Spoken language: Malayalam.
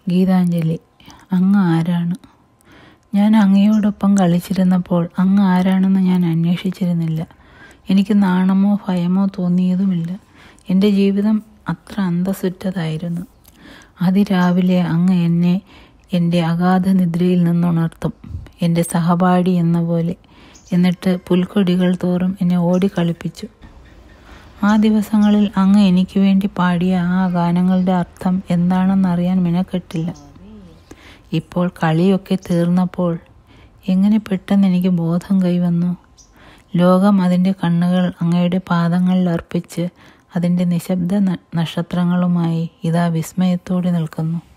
ഗീതാഞ്ജലി അങ്ങ് ആരാണ് ഞാൻ അങ്ങയോടൊപ്പം കളിച്ചിരുന്നപ്പോൾ അങ്ങ് ആരാണെന്ന് ഞാൻ അന്വേഷിച്ചിരുന്നില്ല എനിക്ക് നാണമോ ഭയമോ തോന്നിയതുമില്ല എൻ്റെ ജീവിതം അത്ര അന്തസ്സുറ്റതായിരുന്നു അതിരാവിലെ അങ്ങ് എന്നെ എൻ്റെ അഗാധ നിദ്രയിൽ നിന്നുണർത്തും എൻ്റെ സഹപാഠി എന്ന പോലെ എന്നിട്ട് പുൽക്കൊടികൾ തോറും എന്നെ ഓടിക്കളിപ്പിച്ചു ആ ദിവസങ്ങളിൽ അങ്ങ് എനിക്ക് വേണ്ടി പാടിയ ആ ഗാനങ്ങളുടെ അർത്ഥം എന്താണെന്നറിയാൻ മിനക്കെട്ടില്ല ഇപ്പോൾ കളിയൊക്കെ തീർന്നപ്പോൾ എങ്ങനെ പെട്ടെന്ന് എനിക്ക് ബോധം കൈവന്നു ലോകം അതിൻ്റെ കണ്ണുകൾ അങ്ങയുടെ പാദങ്ങളിൽ അർപ്പിച്ച് അതിൻ്റെ നിശബ്ദ ന- നക്ഷത്രങ്ങളുമായി ഇതാ വിസ്മയത്തോടെ നിൽക്കുന്നു